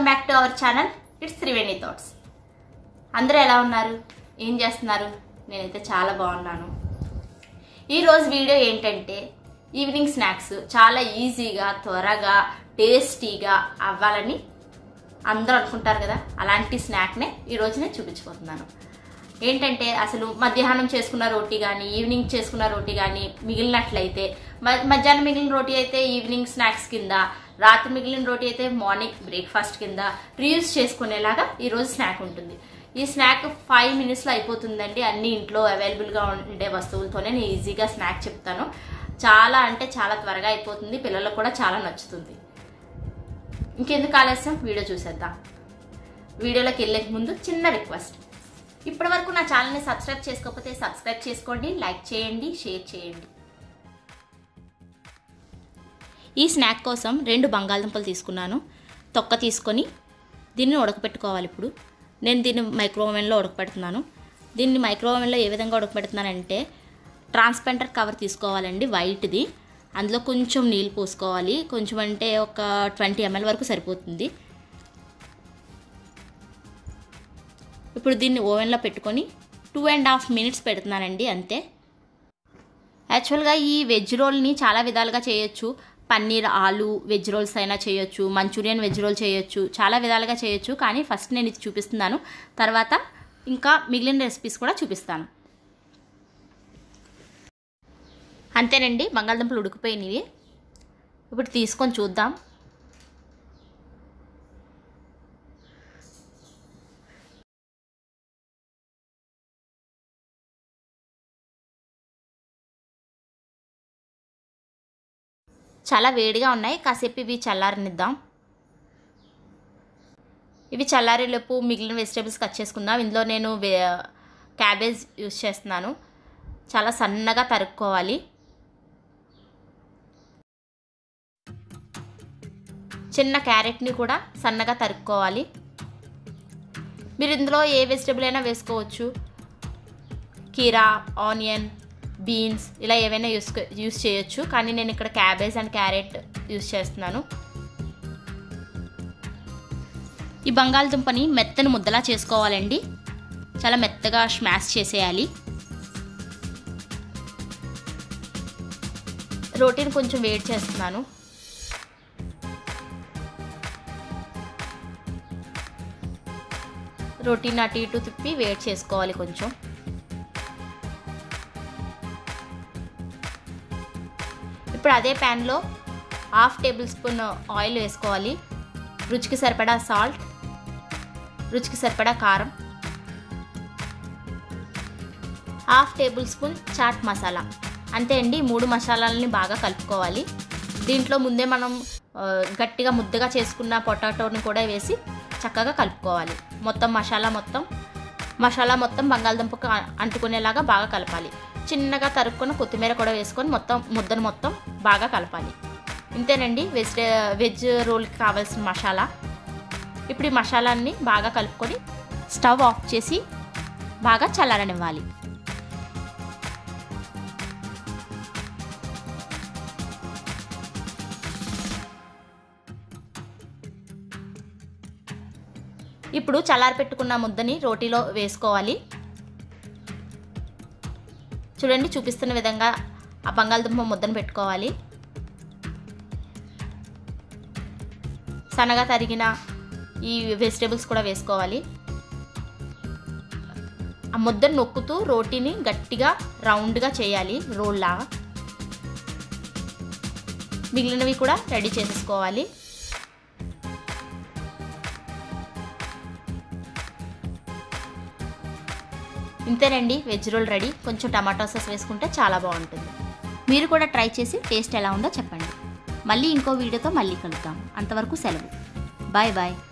welcome back to our channel it's Triveni thoughts అందరూ ఎలా ఉన్నారు ఏం చేస్తున్నారు నేనైతే చాలా బాగున్నాను ఈరోజు వీడియో ఏంటంటే ఈవినింగ్ స్నాక్స్ చాలా ఈజీగా త్వరగా టేస్టీగా అవ్వాలని అందరూ అనుకుంటారు కదా అలాంటి స్నాక్నే ఈరోజు నేను చూపించబోతున్నాను ఏంటంటే అసలు మధ్యాహ్నం చేసుకున్న రోటీ కానీ ఈవినింగ్ చేసుకున్న రోటీ కానీ మిగిలినట్లయితే మ- మధ్యాహ్నం మిగిలిన రోటీ అయితే ఈవినింగ్ స్నాక్స్ కింద రాత్రి మిగిలిన రోటీ అయితే మార్నింగ్ బ్రేక్ఫాస్ట్ కింద రీయూజ్ చేసుకునేలాగా ఈరోజు స్నాక్ ఉంటుంది ఈ స్నాక్ ఫైవ్ మినిట్స్లో అయిపోతుందండి అన్ని ఇంట్లో అవైలబుల్గా ఉండే వస్తువులతోనే నేను ఈజీగా స్నాక్ చెప్తాను చాలా అంటే చాలా త్వరగా అయిపోతుంది పిల్లలకు కూడా చాలా నచ్చుతుంది ఇంకెందుకు ఆలస్యం వీడియో చూసేద్దాం వీడియోలోకి వెళ్ళే ముందు చిన్న రిక్వెస్ట్ ఇప్పటి వరకు నా ఛానల్ని సబ్స్క్రైబ్ చేసుకోకపోతే సబ్స్క్రైబ్ చేసుకోండి లైక్ చేయండి షేర్ చేయండి ఈ స్నాక్ కోసం రెండు బంగాళదుంపలు తీసుకున్నాను తొక్క తీసుకొని దీన్ని ఉడకపెట్టుకోవాలి ఇప్పుడు నేను దీన్ని మైక్రోవేవ్లో ఉడకపెడుతున్నాను దీన్ని మైక్రోవేవ్లో ఏ విధంగా ఉడకపెడుతున్నానంటే ట్రాన్స్పెంటర్ కవర్ తీసుకోవాలండి వైట్ది అందులో కొంచెం నీళ్ళు పోసుకోవాలి కొంచెం అంటే ఒక ట్వంటీ ఎంఎల్ వరకు సరిపోతుంది ఇప్పుడు దీన్ని ఓవెన్లో పెట్టుకొని టూ అండ్ హాఫ్ మినిట్స్ పెడుతున్నానండి అంతే యాక్చువల్గా ఈ వెజ్ రోల్ని చాలా విధాలుగా చేయొచ్చు పన్నీర్ ఆలు వెజ్ రోల్స్ అయినా చేయొచ్చు మంచూరియన్ వెజ్ రోల్ చేయొచ్చు చాలా విధాలుగా చేయొచ్చు కానీ ఫస్ట్ నేను ఇది చూపిస్తున్నాను తర్వాత ఇంకా మిగిలిన రెసిపీస్ కూడా చూపిస్తాను అంతేనండి బంగాళదుంపలు ఉడికిపోయినవి ఇప్పుడు తీసుకొని చూద్దాం చాలా వేడిగా ఉన్నాయి కాసేపు ఇవి చల్లారనిద్దాం ఇవి చల్లారేలోపు మిగిలిన వెజిటేబుల్స్ కట్ చేసుకుందాం ఇందులో నేను వే- క్యాబేజ్ యూస్ చేస్తున్నాను చాలా సన్నగా తరుక్కోవాలి చిన్న క్యారెట్ని కూడా సన్నగా తరుక్కోవాలి మీరు ఇందులో ఏ వెజిటేబుల్ అయినా వేసుకోవచ్చు కీరా ఆనియన్ బీన్స్ ఇలా ఏవైనా యూస్ యూస్ చేయొచ్చు కానీ నేను ఇక్కడ క్యాబేజ్ అండ్ క్యారెట్ యూస్ చేస్తున్నాను ఈ బంగాళదుంపని మెత్తని ముద్దలా చేసుకోవాలండి చాలా మెత్తగా స్మాష్ చేసేయాలి రోటీని కొంచెం వేడి చేస్తున్నాను రోటీని అటు ఇటు తిప్పి వేడి చేసుకోవాలి కొంచెం ఇప్పుడు అదే ప్యాన్లో హాఫ్ టేబుల్ స్పూన్ ఆయిల్ వేసుకోవాలి రుచికి సరిపడా సాల్ట్ రుచికి సరిపడా కారం half tablespoon chaat masala అంతే అండి ఈ మూడు మసాలాలని బాగా కలుపుకోవాలి దీంట్లో ముందే మనం ఆ, గట్టిగా ముద్దగా చేసుకున్న పొటాటోని కూడా వేసి చక్కగా కలుపుకోవాలి మొత్తం మసాలా మొత్తం మసాలా మొత్తం బంగాళదుంపకు అ- అంటుకునేలాగా బాగా కలపాలి చిన్నగా తరుక్కున్న కొత్తిమీర కూడా వేసుకొని మొత్తం ముద్దను మొత్తం బాగా కలపాలి ఇంతేనండి వెజ్ వెజ్ రోల్కి కావాల్సిన మసాలా ఇప్పుడు ఈ మసాలాన్ని బాగా కలుపుకొని స్టవ్ ఆఫ్ చేసి బాగా చల్లారనివ్వాలి ఇప్పుడు చల్లారి పెట్టుకున్న ముద్దని రోటీలో వేసుకోవాలి చూడండి చూపిస్తున్న విధంగా ఆ బంగాళదుంప ముద్దను పెట్టుకోవాలి సన్నగా తరిగిన ఈ వెజిటేబుల్స్ కూడా వేసుకోవాలి ఆ ముద్దను నొక్కుతూ రోటీని గట్టిగా రౌండ్గా చేయాలి రోల్లా మిగిలినవి కూడా రెడీ చేసేసుకోవాలి ఇంతేనండి వెజ్ రోల్ రెడీ కొంచెం టమాటో సాస్ వేసుకుంటే చాలా బాగుంటుంది మీరు కూడా ట్రై చేసి టేస్ట్ ఎలా ఉందో చెప్పండి మళ్ళీ ఇంకో వీడియోతో మళ్ళీ కలుద్దాం అంతవరకు సెలవు బాయ్ బాయ్